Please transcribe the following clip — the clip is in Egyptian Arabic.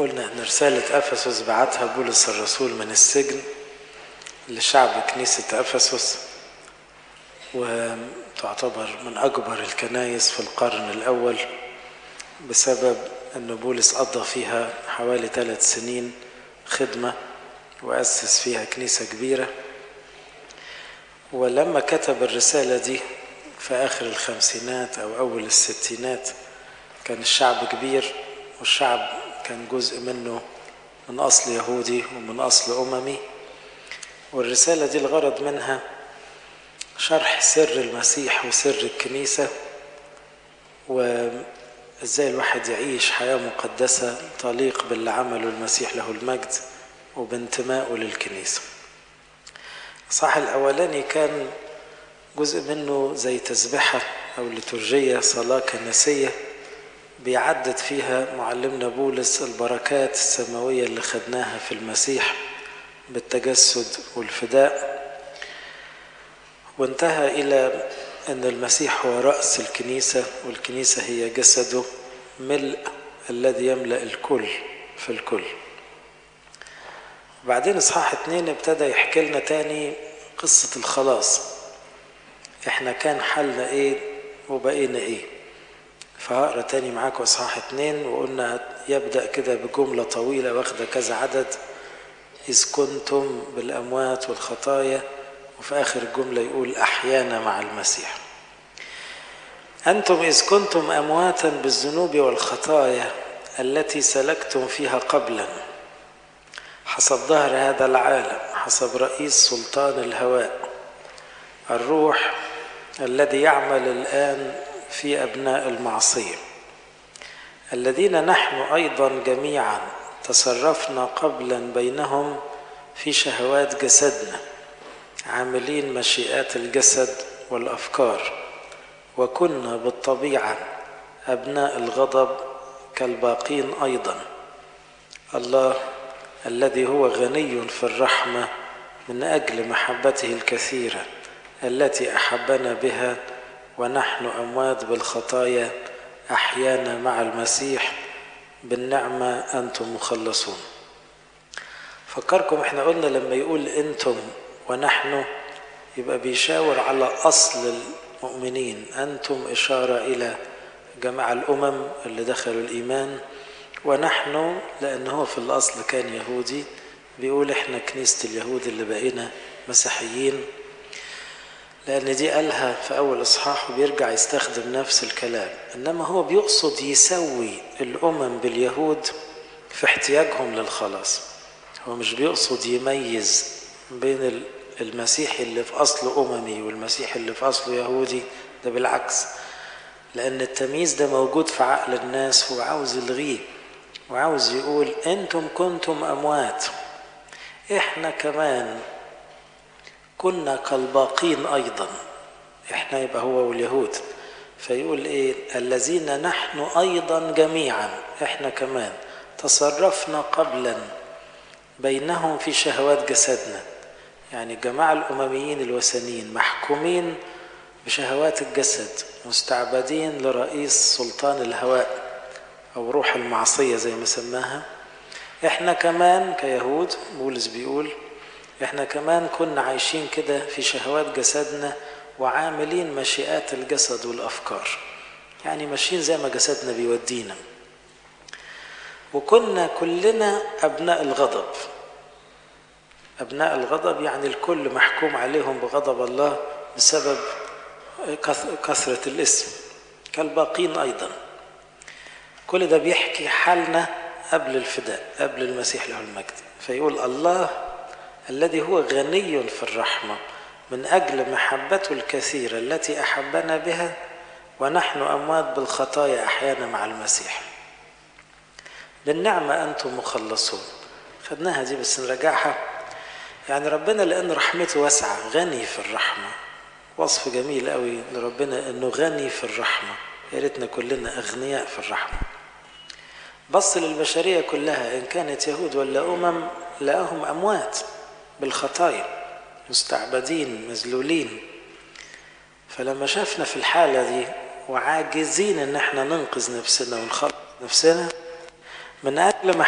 قلنا ان رسالة افسس بعتها بولس الرسول من السجن لشعب كنيسة افسس وتعتبر من اكبر الكنايس في القرن الاول بسبب ان بولس قضى فيها حوالي ثلاث سنين خدمة وأسس فيها كنيسة كبيرة ولما كتب الرسالة دي في آخر الخمسينات أو أول الستينات كان الشعب كبير والشعب كان جزء منه من أصل يهودي ومن أصل أممي والرسالة دي الغرض منها شرح سر المسيح وسر الكنيسة وإزاي الواحد يعيش حياة مقدسة تليق باللي عمله المسيح له المجد وبانتمائه للكنيسة الصح الأولاني كان جزء منه زي تسبحة أو لترجية صلاة كنسية بيعدد فيها معلمنا بولس البركات السماوية اللي خدناها في المسيح بالتجسد والفداء وانتهى إلى أن المسيح هو رأس الكنيسة والكنيسة هي جسده ملء الذي يملأ الكل في الكل وبعدين إصحاح اتنين ابتدى يحكي لنا تاني قصة الخلاص احنا كان حالنا ايه وبقينا ايه فهقرا تاني معاكم اصحاح اتنين وقلنا يبدا كده بجمله طويله واخده كذا عدد اذ كنتم بالاموات والخطايا وفي اخر الجمله يقول احيانا مع المسيح انتم اذ كنتم امواتا بالذنوب والخطايا التي سلكتم فيها قبلا حسب ظهر هذا العالم حسب رئيس سلطان الهواء الروح الذي يعمل الان في ابناء المعصيه الذين نحن ايضا جميعا تصرفنا قبلا بينهم في شهوات جسدنا عاملين مشيئات الجسد والافكار وكنا بالطبيعه ابناء الغضب كالباقين ايضا الله الذي هو غني في الرحمه من اجل محبته الكثيره التي احبنا بها ونحن اموات بالخطايا احيانا مع المسيح بالنعمه انتم مخلصون فكركم احنا قلنا لما يقول انتم ونحن يبقى بيشاور على اصل المؤمنين انتم اشاره الى جماعه الامم اللي دخلوا الايمان ونحن لانه في الاصل كان يهودي بيقول احنا كنيسه اليهود اللي بقينا مسيحيين لأن دي قالها في أول إصحاح وبيرجع يستخدم نفس الكلام إنما هو بيقصد يسوي الأمم باليهود في احتياجهم للخلاص هو مش بيقصد يميز بين المسيحي اللي في أصله أممي والمسيحي اللي في أصله يهودي ده بالعكس لأن التمييز ده موجود في عقل الناس هو عاوز يلغيه وعاوز يقول أنتم كنتم أموات إحنا كمان كنا كالباقين ايضا احنا يبقى هو واليهود فيقول ايه الذين نحن ايضا جميعا احنا كمان تصرفنا قبلا بينهم في شهوات جسدنا يعني الجماعة الأمميين الوثنيين محكومين بشهوات الجسد مستعبدين لرئيس سلطان الهواء أو روح المعصية زي ما سماها احنا كمان كيهود بولس بيقول احنا كمان كنا عايشين كده في شهوات جسدنا وعاملين مشيئات الجسد والافكار يعني ماشيين زي ما جسدنا بيودينا وكنا كلنا ابناء الغضب ابناء الغضب يعني الكل محكوم عليهم بغضب الله بسبب كثره الاسم كالباقين ايضا كل ده بيحكي حالنا قبل الفداء قبل المسيح له المجد فيقول الله الذي هو غني في الرحمة من أجل محبته الكثيرة التي أحبنا بها ونحن أموات بالخطايا أحيانا مع المسيح بالنعمة أنتم مخلصون خدناها دي بس نراجعها يعني ربنا لأن رحمته واسعة غني في الرحمة وصف جميل قوي لربنا أنه غني في الرحمة يا ريتنا كلنا أغنياء في الرحمة بص للبشرية كلها إن كانت يهود ولا أمم لقاهم أموات بالخطايا مستعبدين مذلولين فلما شافنا في الحالة دي وعاجزين ان احنا ننقذ نفسنا ونخلص نفسنا من اجل